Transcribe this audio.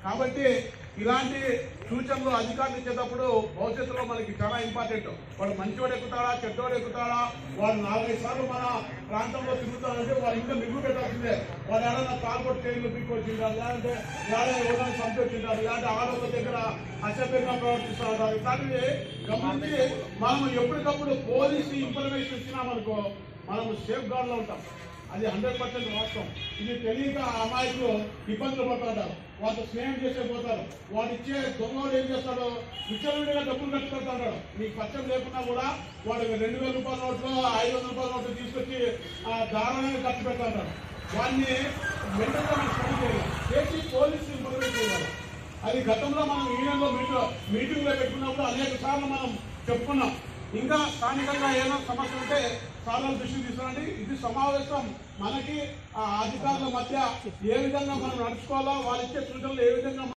కాబట్టి ఇలాంటి సూచనలు అధికారులు ఇచ్చేటప్పుడు భవిష్యత్తులో మనకి చాలా ఇంపార్టెంట్ వాడు మంచివాడు ఎక్కుతాడా చెడ్డవాడు ఎక్కుతాడా వాడు నాలుగైదు సార్లు మన ప్రాంతంలో తిరుగుతాడంటే వాడు ఇంకా మిగులు పెట్టాల్సిందే వాడు ఏదైనా తాల్పొట్టు ట్రైన్లు పిక్కొచ్చింటారు లేదంటే లేదా ఎవరైనా చంపొచ్చింటారు లేదంటే ఆడవాళ్ళ దగ్గర అసభ్యంగా ప్రవర్తిస్తున్నారు ఇట్లాంటివి గమనించి మనం ఎప్పటికప్పుడు పోలీసు ఇన్ఫర్మేషన్ ఇచ్చినామనుకో మనం సేఫ్ గార్డ్ లో ఉంటాం అది హండ్రెడ్ పర్సెంట్ వాస్తవం ఇది తెలియక అమాయకులు ఇబ్బందులు పడుతుంటారు వాళ్ళతో స్నేహం చేసే పోతారు వాడు ఇచ్చే దొంగవాడు ఏం చేస్తాడు విచ్చలవిడిగా డబ్బులు కట్టుకుంటాడు నీకు పచ్చం లేకున్నా కూడా వాడు రెండు వేల రూపాయల నోట్లు ఐదు వందల రూపాయల నోట్లు తీసుకొచ్చి ఆ, దారుణంగా ఖర్చు పెడతాడు వాడిని మెంటల్గా మనం స్టడీ చేయాలి చేసి పోలీసు ఇన్ఫర్మేషన్ చేయాలి అది గతంలో మనం యూనియన్లో మీటింగ్ మీటింగ్లో పెట్టుకున్నప్పుడు అనేక సార్లు మనం చెప్పుకున్నాం ఇంకా స్థానికంగా ఏమైనా సమస్య ఉంటే సార్ల దృష్టికి తీసుకురండి ఇది సమావేశం మనకి ఆ అధికారుల మధ్య ఏ విధంగా మనం నడుచుకోవాలో వాళ్ళు ఇచ్చే సూచనలు ఏ విధంగా